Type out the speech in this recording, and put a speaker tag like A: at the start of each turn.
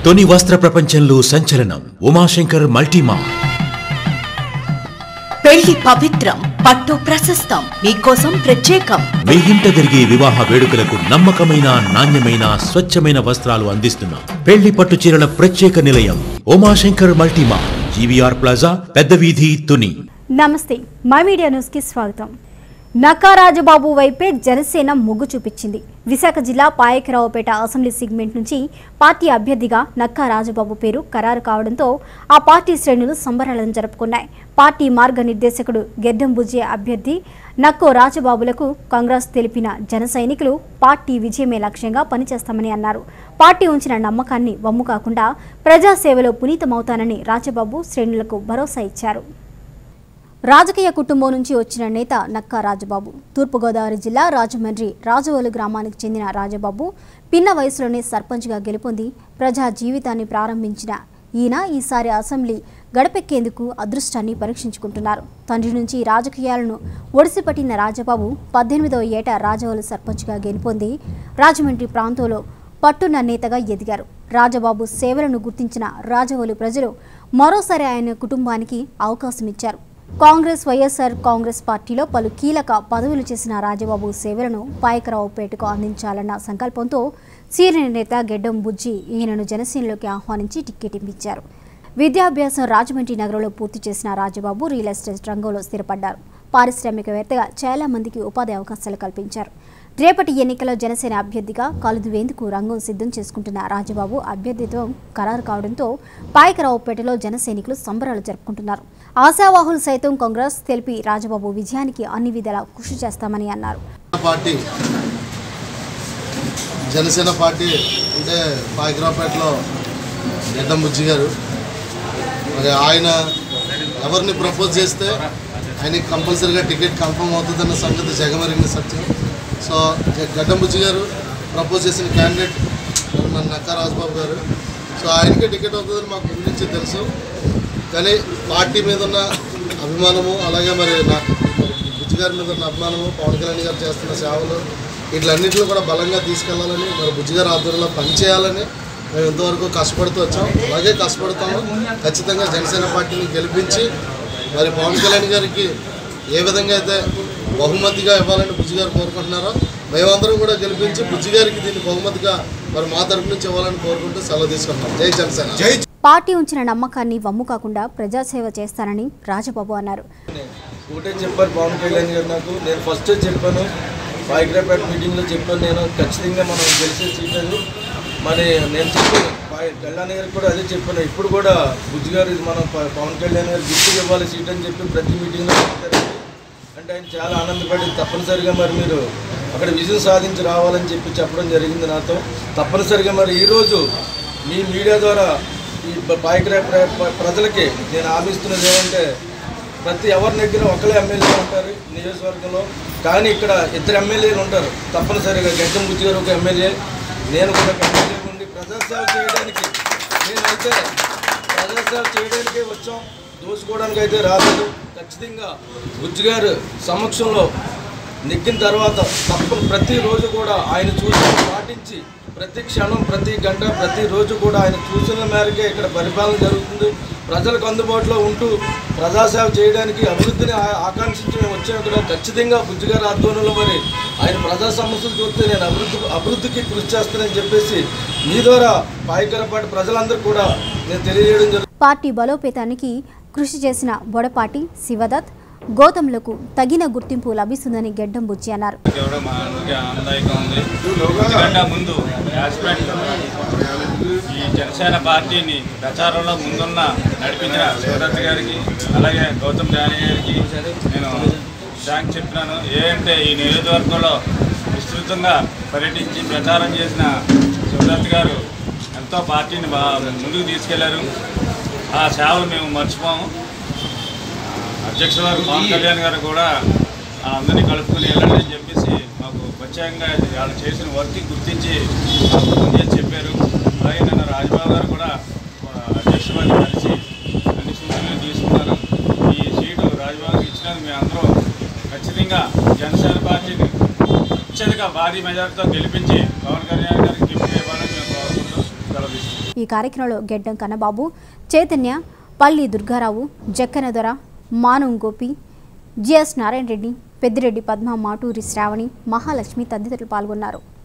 A: తొని వస్త్ర ప్రపంచంలో సంచలనం ఉమాశంకర్ మల్టీమా
B: పెళ్లి పవిత్రం పట్టు ప్రశస్తం మీకోసం ప్రత్యేకం
A: మీ ఇంట జరిగే వివాహ వేడుకలకు నమ్మకమైన నాణ్యమైన స్వచ్ఛమైన వస్త్రాలు అందిస్తున్నాం పెళ్లి పట్టు చీరల ప్రత్యేక నిలయం ఉమాశంకర్ మల్టీమా జీవీఆర్ ప్లాజా పెద్ద వీధి తుని
C: నమస్తే మై మీడియా న్యూస్కి స్వాగతం నక్కా రాజబాబు వైపే జనసేన మొగ్గు చూపించింది విశాఖ జిల్లా పాయకరావుపేట అసెంబ్లీ సెగ్మెంట్ నుంచి పార్టీ అభ్యర్థిగా నక్కా రాజబాబు పేరు ఖరారు కావడంతో ఆ పార్టీ శ్రేణులు సంబరాలను జరుపుకున్నాయి పార్టీ మార్గనిర్దేశకుడు గెడ్డం బుజ్జే అభ్యర్థి నక్కో రాజబాబులకు కాంగ్రెస్ తెలిపిన జన సైనికులు పార్టీ విజయమే లక్ష్యంగా పనిచేస్తామని అన్నారు పార్టీ ఉంచిన నమ్మకాన్ని వమ్ము కాకుండా ప్రజాసేవలో పునీతమవుతానని రాజబాబు శ్రేణులకు భరోసా ఇచ్చారు రాజకీయ కుటుంబం నుంచి వచ్చిన నేత నక్కా రాజబాబు తూర్పుగోదావరి జిల్లా రాజమండ్రి రాజవోలు గ్రామానికి చెందిన రాజబాబు పిన్న వయసులోనే సర్పంచ్గా గెలుపొంది ప్రజా జీవితాన్ని ప్రారంభించిన ఈయన ఈసారి అసెంబ్లీ గడపెక్కేందుకు అదృష్టాన్ని పరీక్షించుకుంటున్నారు తండ్రి నుంచి రాజకీయాలను ఒడిసిపట్టిన రాజబాబు పద్దెనిమిదవ ఏట రాజవోలు సర్పంచ్గా గెలుపొంది రాజమండ్రి ప్రాంతంలో పట్టున్న నేతగా ఎదిగారు రాజబాబు సేవలను గుర్తించిన రాజవోలు ప్రజలు మరోసారి ఆయన కుటుంబానికి అవకాశం ఇచ్చారు కాంగ్రెస్ వైఎస్ఆర్ కాంగ్రెస్ పార్టీలో పలు కీలక పదవులు చేసిన రాజబాబు సేవలను పాయకరావుపేటకు అందించాలన్న సంకల్పంతో సీనియర్ నేత గెడ్డం బుజ్జి ఈయనను జనసేనలోకి ఆహ్వానించి టిక్కెట్ ఇప్పించారు విద్యాభ్యాసం రాజమండ్రి నగరంలో పూర్తి చేసిన రాజబాబు రియల్ ఎస్టేట్ రంగంలో స్థిరపడ్డారు పారిశ్రామికవేత్తగా చాలా మందికి ఉపాధి అవకాశాలు కల్పించారు రేపటి ఎన్నికల్లో జనసేన అభ్యర్థిగా కలుదువేందుకు రంగం సిద్ధం చేసుకుంటున్న రాజబాబు అభ్యర్థిత్వం ఖరారు కావడంతో పాయకరావుపేటలో జనసైనికులు సంబరాలు జరుపుకుంటున్నారు ఆశావాహులు సైతం కాంగ్రెస్ తెలిపి రాజబాబు విజయానికి అన్ని విధాలా కృషి చేస్తామని అన్నారు
D: పార్టీ జనసేన పార్టీ అంటే పాయకరావుపేటలో గడ్డం బుజ్జి గారు మరి ఆయన ఎవరిని ప్రపోజ్ చేస్తే ఆయనకి కంపల్సరీగా టికెట్ కన్ఫర్మ్ అవుతుందన్న సంగతి జగమరిగిన సత్యం సో జ- గడ్డం బుజ్జి గారు ప్రపోజ్ చేసిన క్యాండిడేట్ మన నక్కా రాజబాబు గారు సో ఆయనకే టికెట్ అవుతుందని మాకు ముందు నుంచి తెలుసు కానీ పార్టీ మీద ఉన్న అభిమానము అలాగే మరి నాకు బుజ్జి గారి మీద ఉన్న అభిమానము పవన్ కళ్యాణ్ గారు చేస్తున్న సేవలు వీటిలన్నింటిలో కూడా బలంగా తీసుకెళ్లాలని మరి బుజ్జి గారి ఆధ్వర్యంలో పనిచేయాలని మేము ఇంతవరకు కష్టపడుతూ వచ్చాం అలాగే కష్టపడతాము ఖచ్చితంగా జనసేన పార్టీని గెలిపించి మరి పవన్ కళ్యాణ్ గారికి ఏ విధంగా అయితే బహుమతిగా ఇవ్వాలని బుజ్జి గారు కోరుకుంటున్నారో మేమందరం కూడా గెలిపించి బుజ్జి గారికి దీన్ని బహుమతిగా మరి మా తరపు నుంచి ఇవ్వాలని కోరుకుంటూ సెలవు తీసుకుంటున్నాం జై జనసేన
C: పార్టీ ఉంచిన నమ్మకాన్ని వమ్ము కాకుండా ప్రజాసేవ చేస్తానని రాజబాబు అన్నారు
E: ఒకటే చెప్పారు పవన్ కళ్యాణ్ గారు నాకు నేను ఫస్ట్ చెప్పాను హైదరాబాద్ మీటింగ్లో చెప్పాను నేను ఖచ్చితంగా మనం గెలిచే సీట్ అది మరి నేను చెప్పాను పా- కళ్యాణ్ గారికి కూడా అదే చెప్పాను ఇప్పుడు కూడా బుజ్జి గారు ఇది మనం ప- పవన్ కళ్యాణ్ గారు గిఫ్ట్ ఇవ్వాలి సీట్ అని చెప్పి ప్రతి మీటింగ్లో చెప్తారు అంటే ఆయన చాలా ఆనందపడి తప్పనిసరిగా మరి మీరు అక్కడ విజయం సాధించి రావాలని చెప్పి చెప్పడం జరిగింది నాతో తప్పనిసరిగా మరి ఈరోజు మీ మీడియా ద్వారా ఈ పాయకరా ప్రజలకి నేను హామీస్తున్నది ఏమంటే ప్రతి ఎవరి దగ్గర ఒకరే ఎమ్మెల్యే ఉంటారు నియోజకవర్గంలో కానీ ఇక్కడ ఇద్దరు ఎమ్మెల్యేలు ఉంటారు తప్పనిసరిగా గడ్డం బుజ్జి గారు ఒక ఎమ్మెల్యే నేను కూడా ఒక ఎమ్మెల్యే ఉండి ప్రజాసేవ చేయడానికి నేనైతే ప్రజాసేవ చేయడానికే వచ్చాం దోచుకోవడానికి అయితే రాలేదు ఖచ్చితంగా బుజ్జి గారు సమక్షంలో నెక్కిన తర్వాత తప్పని ప్రతిరోజు కూడా ఆయన సూచన పాటించి ప్రతి క్షణం ప్రతి గంట ప్రతిరోజు కూడా ఆయన సూచన మేరకే ఇక్కడ పరిపాలన జరుగుతుంది ప్రజలకు అందుబాటులో ఉంటూ ప్రజాసేవ చేయడానికి అభివృద్ధిని ఆ- ఆకాంక్షించి మేము వచ్చాము ఇక్కడ ఖచ్చితంగా బుజ్జిగారి ఆధ్వర్యంలో మరి ఆయన ప్రజా సమస్యలు చూస్తే నేను అభివృద్ధి అభివృద్ధికి కృషి చేస్తానని చెప్పేసి మీ ద్వారా పాయకరపాటి ప్రజలందరూ కూడా నేను తెలియజేయడం జరుగుతుంది
C: పార్టీ బలోపేతానికి కృషి చేసిన బొడపాటి శివదత్ గౌతమ్లకు తగిన గుర్తింపు లభిస్తుందని గెడ్డం బుజ్జి అన్నారు
F: ఇవ్వడం మా అందరికీ ఆనందదాయకంగా ఉంది ఎందుకంటే ముందు యాస్పెక్ట్ ఈ జనసేన పార్టీని ప్రచారంలో ముందున్న నడిపించిన శివదత్త గారికి అలాగే గౌతమ్ జానీ గారికి నేను థ్యాంక్స్ చెప్తున్నాను ఏంటంటే ఈ నియోజకవర్గంలో విస్తృతంగా పర్యటించి ప్రచారం చేసిన శివదత్ గారు ఎంతో పార్టీని బా ముందుకు తీసుకెళ్లారు ఆ సేవలు మేము మర్చిపోము అధ్యక్షుల వారు పవన్ కళ్యాణ్ గారు కూడా ఆ అందరినీ కలుపుకుని వెళ్ళండి అని చెప్పేసి మాకు ప్రత్యేకంగా వాళ్ళు చేసిన వర్క్ గుర్తించి మాకు ఫోన్ చేసి చెప్పారు అలాగే నిన్న రాజబాబు గారు కూడా ఆ, అధ్యక్షుల వారిని కలిసి అన్ని సూచనలు తీసుకున్నారు ఈ సీటు రాజబాబుకి ఇచ్చినందుకు మేము అందరం ఖచ్చితంగా జనసేన పార్టీని అత్యధిక భారీ మెజార్టీతో గెలిపించి పవన్ కళ్యాణ్ గారికి గిఫ్ట్ ఇవ్వాలని మేము కోరుకుంటూ సెలవు తీసుకుంటాం
C: ఈ కార్యక్రమంలో గెడ్డం కన్నబాబు చైతన్య పల్లి దుర్గారావు జక్కన దొర మానం గోపి జిఎస్ నారాయణ రెడ్డి పెద్దిరెడ్డి పద్మ మాటూరి శ్రావణి మహాలక్ష్మి తదితరులు పాల్గొన్నారు